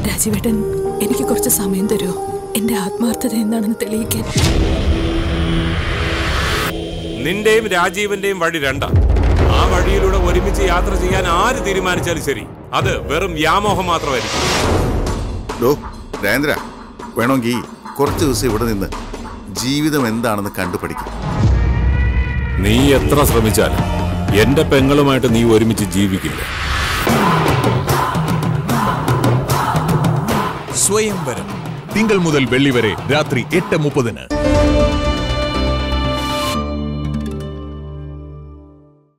രാജീവേട്ടൻ എനിക്ക് കുറച്ച് സമയം തരുമോ എന്റെ ആത്മാർത്ഥത എന്താണെന്ന് തെളിയിക്കാൻ നിന്റെയും രാജീവന്റെയും വഴി രണ്ടാ ആ വഴിയിലൂടെ ഒരുമിച്ച് യാത്ര ചെയ്യാൻ ആര് തീരുമാനിച്ചാലും ശരി അത് വെറും വ്യാമോഹം മാത്രമായിരിക്കും ഡോ രാജേന്ദ്ര വേണമെങ്കിൽ കുറച്ച് ദിവസം ഇവിടെ നിന്ന് ജീവിതം എന്താണെന്ന് കണ്ടുപഠിക്കും നീ എത്ര ശ്രമിച്ചാലും എന്റെ പെങ്ങളുമായിട്ട് നീ ഒരുമിച്ച് ജീവിക്കില്ല സ്വയംവരം തിങ്കൾ മുതൽ വെള്ളി വരെ രാത്രി എട്ട് മുപ്പതിന്